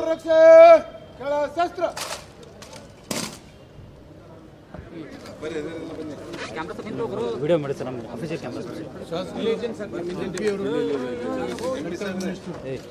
ರಕ್ಷೆ ಕೆಳ ಶಸ್ತ್ರ ವಿಡಿಯೋ ಮಾಡಿ ಸರ್ ನಮ್ಮ ಅಫಿಷಿಯಲ್ ಕ್ಯಾಂಪಸ್ ಏ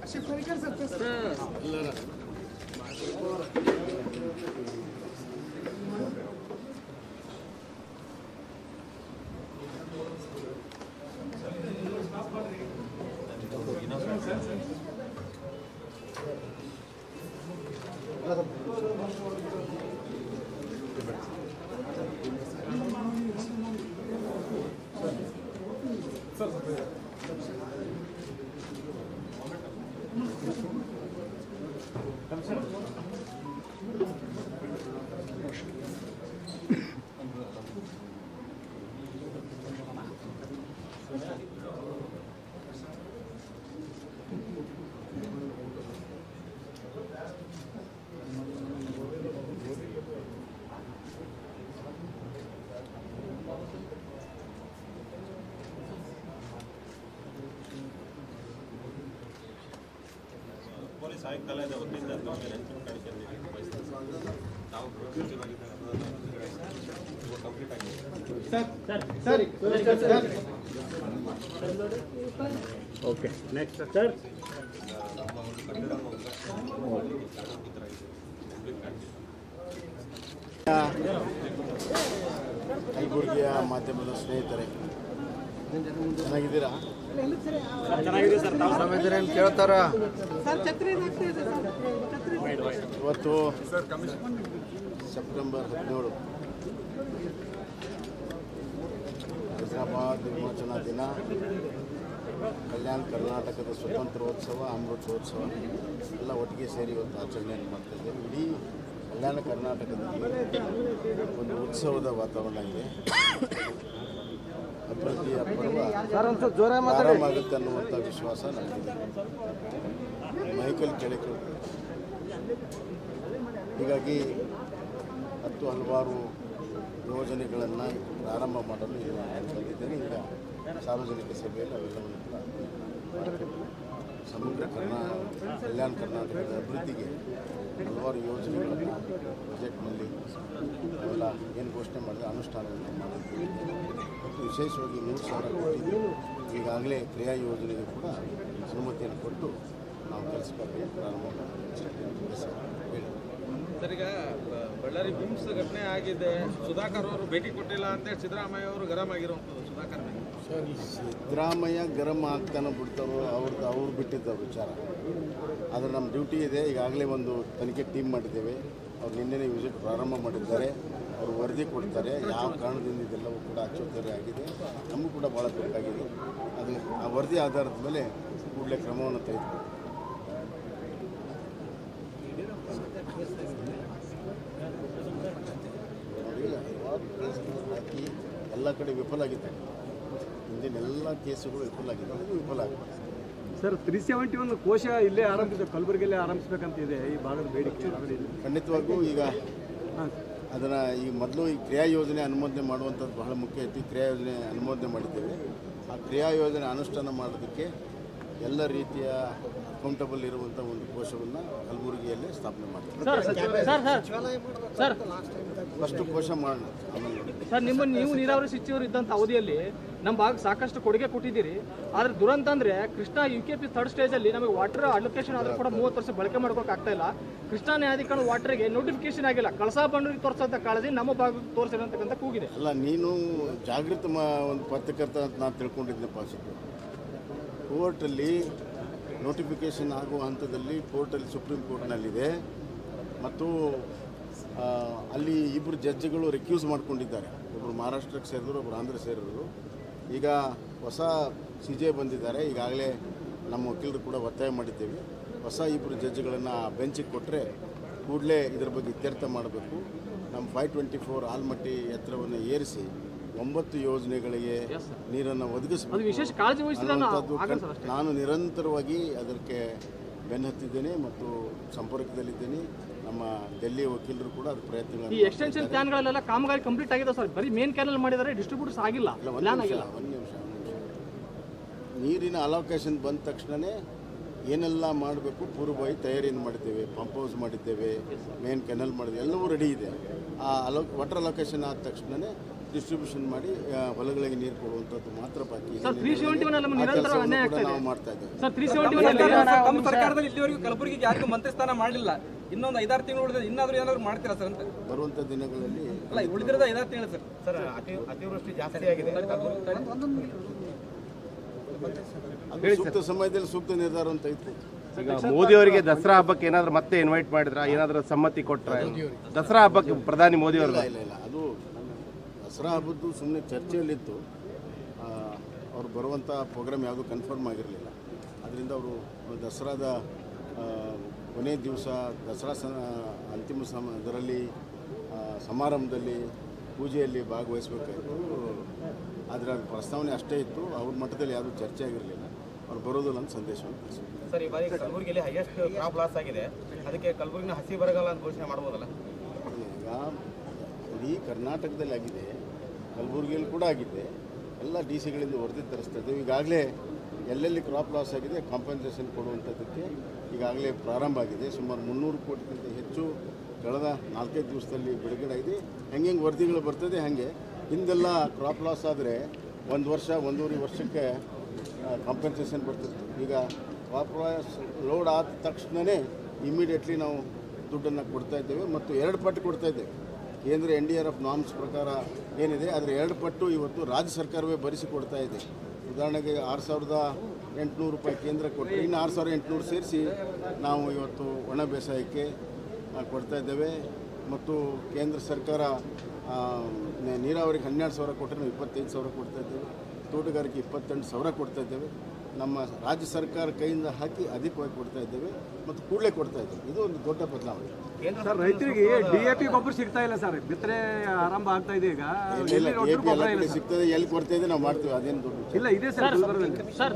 ಪೊಲೀಸ್ ಆಯುಕ್ತಾಲಯದ ವತಿಯಿಂದ ತಮಗೆ ನೆನಪಿನ ಕಾಣಿಕೆ ನೀಡಿ ಬಯಸ್ತಾರೆ. ನಾವು ಪ್ರೊಡ್ಯೂಸರಾಗಿದ್ದಾಗ ಅದು ಕಂಪ್ಲೀಟ್ ಆಗಿದೆ ಓಕೆ ನೆಕ್ಸ್ಟ್ ಸರ್ ನಮ್ಮ ಒಂದು ಕಟ್ಟಡ ಕಂಪ್ಲೀಟ್ ಕಲಬುರಗಿಯ ಮಾಧ್ಯಮದ ಸ್ನೇಹಿತರೆ ಚೆನ್ನಾಗಿದ್ದೀರಾ ಚೆನ್ನಾಗಿದೆ ಸರ್ ತಾವು ಕೇಳ್ತಾರ ಸರ್ ಛತ್ರಿ ಏನಾಗ್ತಾ ಇದೆ ಸರ್ ಛತ್ರಿ ಇವತ್ತು ಸೆಪ್ಟೆಂಬರ್ ಹದಿನೇಳು ಹೈದರಾಬಾದ್ ವಿಮೋಚನಾ ದಿನ ಕಲ್ಯಾಣ ಕರ್ನಾಟಕದ ಸ್ವತಂತ್ರೋತ್ಸವ ಅಮೃತೋತ್ಸವ ಎಲ್ಲ ಒಟ್ಟಿಗೆ ಸೇರಿ ಇವತ್ತು ಆಚರಣೆಯನ್ನು ಮಾಡ್ತಾ ಇದ್ದೇವೆ ಇಡೀ ಕಲ್ಯಾಣ ಕರ್ನಾಟಕದಲ್ಲಿ ಒಂದು ಉತ್ಸವದ ವಾತಾವರಣ ಇದೆ ಅಭಿವೃದ್ಧಿಯ ಪರ್ವ ಪ್ರಾರಂಭ ಆಗುತ್ತೆ ಅನ್ನುವಂಥ ವಿಶ್ವಾಸ ನಮಗಿದೆ ಮೈಕಲ್ ಕೆಳಕ್ಕೆ ಹೀಗಾಗಿ ಹತ್ತು ಹಲವಾರು ಯೋಜನೆಗಳನ್ನು ಪ್ರಾರಂಭ ಮಾಡಲು ಇಲ್ಲಿ ನಾನು ಬಂದಿದ್ದೇನೆ ಈಗ ಸಾರ್ವಜನಿಕ ಸಭೆಯಲ್ಲಿ ಅವೆಲ್ಲವನ್ನು ಕೂಡ ಮಾಡ್ತೇವೆ. ಸಮಗ್ರ ಕರ್ನಾ ಕಲ್ಯಾಣ ಕರ್ನಾಟಕದ ಅಭಿವೃದ್ಧಿಗೆ ಹಲವಾರು ಯೋಜನೆಗಳನ್ನು ಬಜೆಟ್ನಲ್ಲಿ ಅವೆಲ್ಲ ಏನು ಘೋಷಣೆ ಮಾಡಿದೆ ಅನುಷ್ಠಾನವನ್ನು ಮಾಡಿದ್ದೀವಿ ಮತ್ತು ವಿಶೇಷವಾಗಿ ನೂರು ಸಾವಿರ ಕೋಟಿ ಈಗಾಗಲೇ ಕ್ರಿಯಾ ಯೋಜನೆಗೆ ಕೂಡ ಅನುಮತಿಯನ್ನು ಕೊಟ್ಟು ನಾವು ಕೆಲಸ ಕಾರ್ಯ ಪ್ರಾರಂಭ ಮಾಡಿದ್ದೇವೆ ಸರ್ ಹೇಳಿ ಸರ್ ಈಗ ಬ- ಬಳ್ಳಾರಿ ಬಿಮ್ಸ್ ಘಟನೆ ಆಗಿದೆ ಸುಧಾಕರ್ ಅವರು ಭೇಟಿ ಕೊಟ್ಟಿಲ್ಲ ಅಂತೇಳಿ ಸಿದ್ದರಾಮಯ್ಯ ಅವರು ಗರಂ ಆಗಿರುವಂಥದ್ದು ಸುಧಾಕರ್ ಮೇಲೆ ಸಿದ್ದರಾಮಯ್ಯ ಗರಂ ಆಗ್ತಾನೆ ಬಿಡ್ತಾರೋ ಅವ್ರದ್ದು ಅವ್ರು ಬಿಟ್ಟಿದ್ದ ವಿಚಾರ ಆದರೆ ನಮ್ಮ ಡ್ಯೂಟಿ ಇದೆ ಈಗಾಗಲೇ ಒಂದು ತನಿಖೆ ಟೀಮ್ ಮಾಡಿದ್ದೇವೆ ಅವ್ರು ನಿನ್ನೆನೇ ವಿಸಿಟ್ ಪ್ರಾರಂಭ ಮಾಡಿದ್ದಾರೆ ಅವರು ವರದಿ ಕೊಡ್ತಾರೆ ಯಾವ ಕಾರಣದಿಂದ ಇದೆಲ್ಲವೂ ಕೂಡ ಅಚ್ಚೋತ್ತರೆ ಆಗಿದೆ ನಮಗೂ ಕೂಡ ಭಾಳ ಬೇಕಾಗಿದೆ ಅದು ಆ ವರದಿ ಆಧಾರದ ಮೇಲೆ ಕೂಡಲೇ ಕ್ರಮವನ್ನು ತೆಗೆದುಕೊಳ್ಳಿ ನೋಡಿ ಹಲವಾರು ಕೇಸ್ಗಳನ್ನು ಹಾಕಿ ಎಲ್ಲ ಕಡೆ ವಿಫಲ ಆಗಿದೆ ಹಿಂದಿನ ಎಲ್ಲ ಕೇಸುಗಳು ವಿಫಲ ಆಗಿದೆ ಇದು ವಿಫಲ ಆಗಿದೆ ಸರ್ ತ್ರೀ ಸೆವೆಂಟಿ ಒನ್ ಕೋಶ ಇಲ್ಲೇ ಆರಂಭಿಸ ಕಲಬುರಗಿಯಲ್ಲೇ ಆರಂಭಿಸ್ಬೇಕಂತ ಇದೆ ಈ ಭಾಗದ ಬೇಡಿಕೆ ಖಂಡಿತವಾಗೂ ಈಗ ಹಾಂ ಅದನ್ನು ಈ ಮೊದಲು ಈ ಕ್ರಿಯಾ ಯೋಜನೆ ಅನುಮೋದನೆ ಮಾಡುವಂಥದ್ದು ಬಹಳ ಮುಖ್ಯ ಐತಿ ಕ್ರಿಯಾ ಯೋಜನೆ ಅನುಮೋದನೆ ಮಾಡಿದ್ದೇವೆ ಆ ಕ್ರಿಯಾ ಯೋಜನೆ ಅನುಷ್ಠಾನ ಮಾಡೋದಕ್ಕೆ ಎಲ್ಲ ರೀತಿಯ ಅಕೌಂಟಬಲ್ ಇರುವಂಥ ಒಂದು ಕೋಶವನ್ನು ಕಲಬುರಗಿಯಲ್ಲೇ ಸ್ಥಾಪನೆ ಮಾಡ್ತೀವಿ ಸರ್ ಸರ್ ಸರ್ ಫಸ್ಟು ಕೋಶ ಮಾಡೋಣ ಆಮೇಲೆ ನೋಡಿ. ಸರ್ ನಿಮ್ಮ ನೀವು ನೀರಾವರಿ ಸಚಿವರು ಇದ್ದಂಥ ಅವಧಿಯಲ್ಲಿ ನಮ್ಮ ಭಾಗ ಸಾಕಷ್ಟು ಕೊಡುಗೆ ಕೊಟ್ಟಿದ್ದೀರಿ ಆದ್ರೆ ದುರಂತ ಅಂದ್ರೆ Krishna U K P third ಸ್ಟೇಜಲ್ಲಿ ನಮಗೆ ವಾಟರ್ ಅಲೋಕೇಶನ್ ಆದ್ರೂ ಕೂಡ ಮೂವತ್ತು ವರ್ಷ ಬಳಕೆ ಮಾಡ್ಕೋಕೆ ಆಗ್ತಾ ಇಲ್ಲ ಕೃಷ್ಣಾ ನ್ಯಾಯಾಧೀಕರಣ ವಾಟರ್ಗೆ ನೋಟಿಫಿಕೇಶನ್ ಆಗಿಲ್ಲ ಕಳಸಾ ಬಂಡೂರಿಗೆ ತೋರಿಸೋಂಥ ಕಾಳಜಿ ನಮ್ಮ ಭಾಗಕ್ಕೆ ತೋರಿಸಿರೋಂತಕ್ಕಂಥ ಕೂಗಿದೆ ಅಲ್ಲ ನೀನು ಜಾಗೃತ ಮಾ ಒಂದು ಪತ್ರಕರ್ತ ಅಂತ ನಾನು ತಿಳ್ಕೊಂಡಿದ್ನಪ್ಪ ಸಿದ್ದು ಕೋರ್ಟಲ್ಲಿ ನೋಟಿಫಿಕೇಷನ್ ಆಗುವ ಹಂತದಲ್ಲಿ ಕೋರ್ಟಲ್ಲಿ ಸುಪ್ರೀಂ ಕೋರ್ಟ್ನಲ್ಲಿದೆ ಮತ್ತು ಆ, ಅಲ್ಲಿ ಇಬ್ಬರು ಜಡ್ಜ್ಗಳು ರೆಕ್ಯೂಸ್ ಮಾಡ್ಕೊಂಡಿದ್ದಾರೆ ಒಬ್ಬರು ಮಹಾರಾಷ್ಟ್ರಕ್ಕೆ ಸೇರಿದ್ರು ಒಬ್ಬರು ಆಂಧ್ರ ಸೇರಿದ್ರು ಈಗ ಹೊಸ ಸಿ ಜೆ ಬಂದಿದ್ದಾರೆ ಈಗಾಗಲೇ ನಮ್ಮ ವಕೀಲರು ಕೂಡ ಒತ್ತಾಯ ಮಾಡಿದ್ದೇವೆ ಹೊಸ ಇಬ್ಬರು ಜಡ್ಜ್ಗಳನ್ನು ಬೆಂಚಿಗೆ ಕೊಟ್ಟರೆ ಕೂಡಲೇ ಇದರ ಬಗ್ಗೆ ಇತ್ಯರ್ಥ ಮಾಡಬೇಕು ನಮ್ಮ ಫೈವ್ ಟ್ವೆಂಟಿ ಫೋರ್ ಆಲ್ಮಟ್ಟಿ ಎತ್ತರವನ್ನು ಏರಿಸಿ ಒಂಬತ್ತು ಯೋಜನೆಗಳಿಗೆ ನೀರನ್ನು ಅದು ಒದಗಿಸಬೇಕು ವಿಶೇಷ ಕಾಳಜಿ ವಹಿಸಿದ್ರೆ ಅನ್ನುವಂಥದ್ದು ಆಗಲ್ಲ ಕಣ್- ಸರ್ ಅಷ್ಟೇ ನಾನು ನಿರಂತರವಾಗಿ ಅದಕ್ಕೆ ಬೆನ್ನತ್ತಿದ್ದೇನೆ ಮತ್ತು ಸಂಪರ್ಕದಲ್ಲಿದ್ದೇನೆ ನಮ್ಮ ಡೆಲ್ಲಿ ವಕೀಲರು ಕೂಡ ಅದು ಈ ಪ್ರಯತ್ನಗಳನ್ನು ಎಕ್ಸ್ಟೆನ್ಷನ್ ಪ್ಲಾನ್ಗಳೆಲ್ಲ ಕಾಮಗಾರಿ ಕಂಪ್ಲೀಟ್ ಆಗಿದೆ ಸರ್ ಬರೀ ಮೇನ್ ಕ್ಯಾನಲ್ ಮಾಡಿದ್ದಾರೆ ಡಿಸ್ಟ್ರಿಬ್ಯೂಟರ್ಸ್ ಆಗಿಲ್ಲ ಇಲ್ಲ ಒಂದು ಪ್ಲಾನ್ ನಿಮಿಷ ಆಗಿಲ್ಲ ಒಂದು ನಿಮಿಷ ಒಂದು ನಿಮಿಷ ನೀರಿನ ಅಲೋಕೇಶನ್ ಬಂದ ತಕ್ಷಣವೇ ಏನೆಲ್ಲ ಮಾಡಬೇಕು ಪೂರ್ವಭಾವಿ ತಯಾರಿಯನ್ನು ಮಾಡಿದ್ದೇವೆ ಪಂಪ್ ಹೌಸ್ ಮಾಡಿದ್ದೇವೆ ಮೇನ್ ಕೆನಲ್ ಮಾಡಿದ್ದೇವೆ ಎಲ್ಲವೂ ರೆಡಿ ಇದೆ ಆ ಅಲೋ ವಾಟರ್ ಅಲೋಕೇಶನ್ ಆದ ತಕ್ಷಣವೇ ಡಿಸ್ಟ್ರಿಬ್ಯೂಷನ್ ಮಾಡಿ ಆ, ಹೊಲಗಳಿಗೆ ನೀರು ಕೊಡುವಂಥದ್ದು ಮಾತ್ರ ಬಾಕಿ ಸರ್, 371 ಅಲ್ಲಿ ಆ ನಿರಂತರ ಕೆಲಸವನ್ನು ಅನ್ಯಾಯ ಕೂಡ ಆಗ್ತಾ ನಾವು ಇದೆ. ಮಾಡ್ತಾ ಇದ್ದೇವೆ ಸರ್ ತ್ರೀ ಸೆವೆಂಟಿ ಒನ್ ಅಲ್ಲಿ ನಮ್ಮ ಸರ್ಕಾರದಲ್ಲಿ ಇಲ್ಲಿವರೆಗೂ ಕಲಬುರಗಿಗೆ ಯಾರಿಗೂ ಮಂತ್ರಿ ಸ್ಥಾನ ಮಾಡಲಿಲ್ಲ ಇನ್ನೊಂದು ಐದಾರು ತಿಂಗಳು ಉಳಿದ ಇನ್ನಾದ್ರೂ ಏನಾದ್ರು ಮಾಡ್ತೀರಾ ಸರ್ ಅಂತ ಬರುವಂಥ ದಿನಗಳಲ್ಲಿ ಅಲ್ಲ ಉಳಿದಿರೋದು ಐದಾರು ತಿಂಗಳು ಸರ್ ಸರ್ ಅತಿ ಅತಿವೃಷ್ಟಿ ಜಾಸ್ತಿ ಆಗಿದೆ ಅದು ಸೂಕ್ತ ಸಮಯದಲ್ಲಿ ಸೂಕ್ತ ನಿರ್ಧಾರ ಅಂತ ಇತ್ತು ಈಗ ಮೋದಿ ಅವರಿಗೆ ದಸರಾ ಹಬ್ಬಕ್ಕೆ ಏನಾದ್ರು ಮತ್ತೆ ಇನ್ವೈಟ್ ಮಾಡಿದ್ರ ಏನಾದ್ರು ಸಮ್ಮತಿ ಕೊಟ್ರ ದಸರಾ ಹಬ್ಬಕ್ಕೆ ಪ್ರಧಾನಿ ಮೋದಿ ಅವರು ಇಲ್ಲ ಇಲ್ಲ ಇಲ್ಲ ಅದು ದಸರಾ ಹಬ್ಬದ್ದು ಸುಮ್ಮನೆ ಚರ್ಚೆಯಲ್ಲಿತ್ತು ಆ, ಅವ್ರು ಬರುವಂಥ ಪ್ರೋಗ್ರಾಮ್ ಯಾವುದೂ ಕನ್ಫರ್ಮ್ ಆಗಿರಲಿಲ್ಲ ಅದರಿಂದ ಅವರು ದಸರಾದ ಆ, ಕೊನೆಯ ದಿವಸ ದಸರಾ ಸ ಅಂತಿಮ ಸಮ ಇದರಲ್ಲಿ ಆ, ಸಮಾರಂಭದಲ್ಲಿ ಪೂಜೆಯಲ್ಲಿ ಭಾಗವಹಿಸಬೇಕಾಯಿತು ಆದರೆ ಅದು ಪ್ರಸ್ತಾವನೆ ಅಷ್ಟೇ ಇತ್ತು ಅವ್ರ ಮಟ್ಟದಲ್ಲಿ ಯಾವುದೂ ಚರ್ಚೆ ಆಗಿರಲಿಲ್ಲ ಅವ್ರು ಬರೋದಿಲ್ಲ ಅಂತ ಸಂದೇಶವನ್ನು ಕಳಿಸಿದ್ರು ಸರ್ ಈ ಬಾರಿ ಕಲಬುರಗಿಯಲ್ಲಿ ಹೈಯೆಸ್ಟ್ ಕ್ರಾಪ್ ಲಾಸ್ ಆಗಿದೆ ಅದಕ್ಕೆ ಕಲಬುರಗಿನ ಹಸಿ ಬರಗಾಲ ಅಂತ ಘೋಷಣೆ ಮಾಡ್ಬೋದಲ್ಲ ಈಗ ಇಡೀ ಕರ್ನಾಟಕದಲ್ಲಿ ಆಗಿದೆ ಕಲಬುರಗಿಯಲ್ಲಿ ಕೂಡ ಆಗಿದೆ ಎಲ್ಲ ಡಿ ಸಿಗಳಿಂದ ವರದಿ ತರಿಸ್ತಾ ಇದ್ದೇವೆ ಈಗಾಗಲೇ ಎಲ್ಲೆಲ್ಲಿ ಕ್ರಾಪ್ ಲಾಸ್ ಆಗಿದೆ ಕಾಂಪನ್ಸೇಷನ್ ಕೊಡುವಂಥದ್ದಕ್ಕೆ ಈಗಾಗಲೇ ಪ್ರಾರಂಭ ಆಗಿದೆ ಸುಮಾರು ಮುನ್ನೂರು ಕೋಟಿಗಿಂತ ಹೆಚ್ಚು ಕಳೆದ ನಾಲ್ಕೈದು ದಿವಸದಲ್ಲಿ ಬಿಡುಗಡೆ ಆಗಿದೆ ಹೆಂಗೆ ಹೆಂಗೆ ವರದಿಗಳು ಬರ್ತದೆ ಹಾಗೆ ಹಿಂದೆಲ್ಲ ಕ್ರಾಪ್ ಲಾಸ್ ಆದರೆ ಒಂದು ವರ್ಷ ಒಂದೂವರೆ ವರ್ಷಕ್ಕೆ ಕಾಂಪನ್ಸೇಷನ್ ಬರ್ತಿತ್ತು ಈಗ ಕ್ರಾಪ್ ಲಾಸ್ ಲೋಡ್ ಆದ ತಕ್ಷಣವೇ ಇಮಿಡಿಯೇಟ್ಲಿ ನಾವು ದುಡ್ಡನ್ನು ಕೊಡ್ತಾ ಇದ್ದೇವೆ ಮತ್ತು ಎರಡು ಪಟ್ಟು ಕೊಡ್ತಾ ಇದ್ದೇವೆ ಕೇಂದ್ರ N D R F norms ಪ್ರಕಾರ ಏನಿದೆ ಅದರ ಎರಡು ಪಟ್ಟು ಇವತ್ತು ರಾಜ್ಯ ಸರ್ಕಾರವೇ ಭರಿಸಿ ಕೊಡ್ತಾ ಇದೆ ಉದಾಹರಣೆಗೆ ಆರು ಸಾವಿರದ ಎಂಟುನೂರು ರೂಪಾಯಿ ಕೇಂದ್ರ ಕೊಟ್ಟರೆ ಇನ್ನು ಆರು ಸಾವಿರದ ಎಂಟುನೂರು ಸೇರಿಸಿ ನಾವು ಇವತ್ತು ಒಣ ಬೇಸಾಯಕ್ಕೆ ಆ, ಕೊಡ್ತಾ ಇದ್ದೇವೆ ಮತ್ತು ಕೇಂದ್ರ ಸರ್ಕಾರ ಆ, ನೆ- ನೀರಾವರಿಗೆ ಹನ್ನೆರಡು ಸಾವಿರ ಕೊಟ್ಟರೆ ನಾವು ಇಪ್ಪತ್ತೈದು ಸಾವಿರ ಕೊಡ್ತಾ ಇದ್ದೇವೆ ತೋಟಗಾರಿಕೆ ಇಪ್ಪತ್ತೆಂಟು ಸಾವಿರ ಕೊಡ್ತಾ ಇದ್ದೇವೆ ನಮ್ಮ ರಾಜ್ಯ ಸರ್ಕಾರ ಕೈಯಿಂದ ಹಾಕಿ ಅಧಿಕವಾಗಿ ಕೊಡ್ತಾ ಇದ್ದೇವೆ ಮತ್ತು ಕೂಡಲೇ ಕೊಡ್ತಾ ಇದ್ದೇವೆ ಇದು ಒಂದು ದೊಡ್ಡ ಬದಲಾವಣೆ ಸರ್ ರೈತರಿಗೆ ಡಿ ಎ ಪಿ ಗೊಬ್ಬರ ಸಿಗ್ತಾ ಇಲ್ಲ ಸರ್ ಬಿತ್ತನೆ ಆರಂಭ ಆಗ್ತಾ ಇದೆ ಈಗ ಇಲ್ಲ ಇಲ್ಲ ಎಲ್ಲಿ ಕೆ ಒಟ್ಟು ಪಿ ಎಲ್ಲ ಗೊಬ್ಬರ ಇಲ್ಲ ಕಡೆ ಸರ್. ಸಿಗ್ತದೆ ಎಲ್ಲಿ ಕೊಡ್ತಾ ಇದೆ ನಾವು ಮಾಡ್ತೀವಿ ಅದೇನು ದೊಡ್ಡ ವಿಷಯ. ಇಲ್ಲ ಇದೆ ಸರ್ ಗುಲ್ಬರ್ಗದಲ್ಲಿ ಸರ್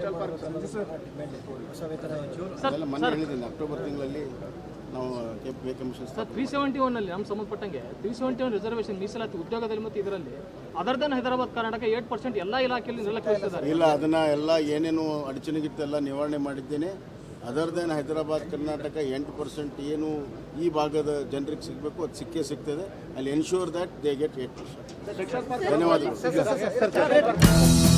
ಅದೆಲ್ಲ ಮೊನ್ನೆ ಹೇಳಿದ್ದೀನಿ ಅಕ್ಟೋಬರ್ ತಿಂಗಳಲ್ಲಿ ನಾವು K P commission sir three seventy one ಅಲ್ಲಿ ನಮ್ಗೆ ಸಂಬಂಧಪಟ್ಟಂಗೆ ತ್ರೀ ಸೆವೆಂಟಿ ಒನ್ ರಿಸರ್ವೇಷನ್ ಮೀಸಲಾತಿ ಉದ್ಯೋಗದಲ್ಲಿ ಮತ್ತು ಇದರಲ್ಲಿ other than Hyderabad Karnataka eight percent ಎಲ್ಲ ಇಲಾಖೆಯಲ್ಲಿ ನಿರ್ಲಕ್ಷಿಸಿದ್ದಾರೆ ಇಲ್ಲ ಅದನ್ನ ಎಲ್ಲ ಏನೇನು ಅಡಚಣೆಗಿತ್ತೆಲ್ಲ ನಿವಾರಣೆ ಮಾಡಿದ್ದೇನೆ ಅದರ್ ದೆನ್ ಹೈದರಾಬಾದ್ ಕರ್ನಾಟಕ ಎಂಟು ಪರ್ಸೆಂಟ್ ಏನು ಈ ಭಾಗದ ಜನರಿಗೆ ಸಿಗಬೇಕು ಅದು ಸಿಕ್ಕೇ ಸಿಗ್ತದೆ ಅಲ್ಲಿ ensure that they get eight percent ಧನ್ಯವಾದಗಳು